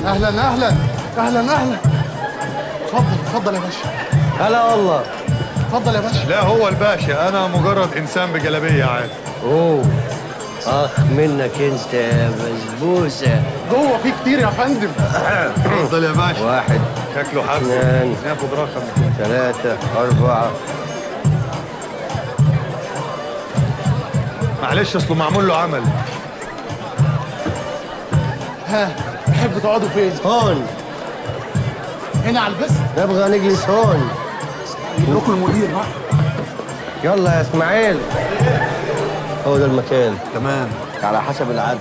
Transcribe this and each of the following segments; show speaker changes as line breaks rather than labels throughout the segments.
اهلا اهلا اهلا اهلا اتفضل اتفضل يا باشا
هلا والله
اتفضل يا باشا
لا هو الباشا انا مجرد انسان بجلابيه عادي
اوه اخ منك انت يا بسبوسه
جوه في كتير يا فندم
اتفضل يا باشا
واحد
شكله حبس
اثنين.
ناخد رقم
ثلاثة أربعة
معلش اصله معمول له عمل
ها تحبوا تقعدوا فين؟
هون
هنا على البست
نبغى نجلس هون
اجيب لكم المدير بقى
يلا يا اسماعيل هو ده المكان
تمام
على حسب العد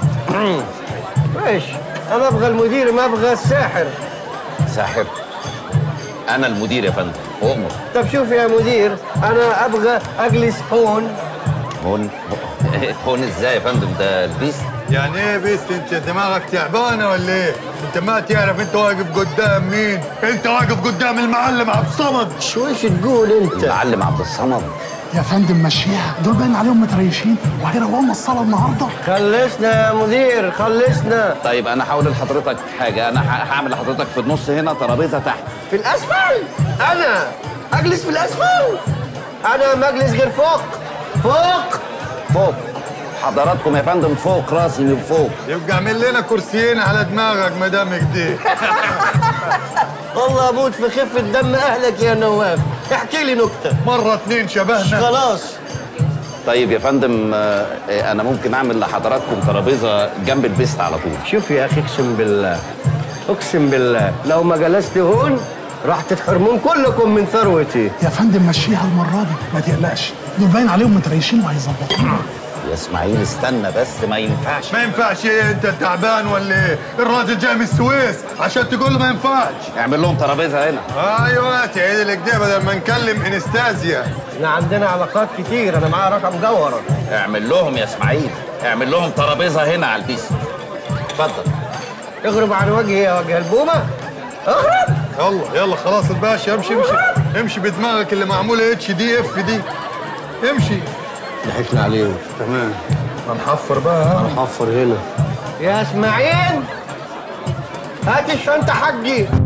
ايش انا ابغى المدير ما ابغى الساحر
ساحر انا المدير يا فندم اؤمر
طب شوف يا مدير انا ابغى اجلس هون
هون هون ازاي يا فندم ده البيست
يعني ايه بيست انت دماغك تعبانه ولا ايه؟ انت ما تعرف انت واقف قدام مين؟ انت واقف قدام المعلم عبد الصمد
شو ايش تقول انت
المعلم عبد الصمد
يا فندم مشيها دول باين عليهم متريشين وهيروقوا لنا الصلاه النهارده
خلصنا يا مدير خلصنا
طيب انا هقول لحضرتك حاجه انا ه- هعمل لحضرتك في النص هنا ترابيزه تحت
في الاسفل انا اجلس في الاسفل انا ما اجلس غير فوق فوق
فوق حضراتكم يا فندم فوق راسي من فوق
يبقى اعمل لنا كرسيين على دماغك ما دام كده
والله اموت في خفه دم اهلك يا نواف احكي لي نكته
مره اتنين شبهنا
خلاص
طيب يا فندم آه، آه، انا ممكن اعمل لحضراتكم ترابيزه جنب البيست على طول
شوف يا اخي اقسم بالله اقسم بالله لو ما جلست هون راح تتحرمون كلكم من ثروتي
يا فندم مشيها المره دي ما تقلقش دول باين عليهم متريشين وهيظبطونا
يا اسماعيل استنى بس ما ينفعش
ما ينفعش ايه انت تعبان ولا ايه؟ الراجل جاي من السويس عشان تقول له ما ينفعش
اعمل لهم ترابيزه هنا
ايوه تعيد لك ده بدل ما نكلم انستازيا
احنا عندنا علاقات كتير انا معايا رقم جوهره
اعمل لهم يا اسماعيل اعمل لهم ترابيزه هنا على البيست اتفضل
اغرب عن وجهي يا وجه البومه اغرب
يلا يلا خلاص الباشا امشي امشي امشي بدماغك اللي معموله اتش دي اف دي امشي
ضحكنا عليهم
تمام هنحفر بقى ها
حفر هنا يا اسماعيل هات الشنطه حقي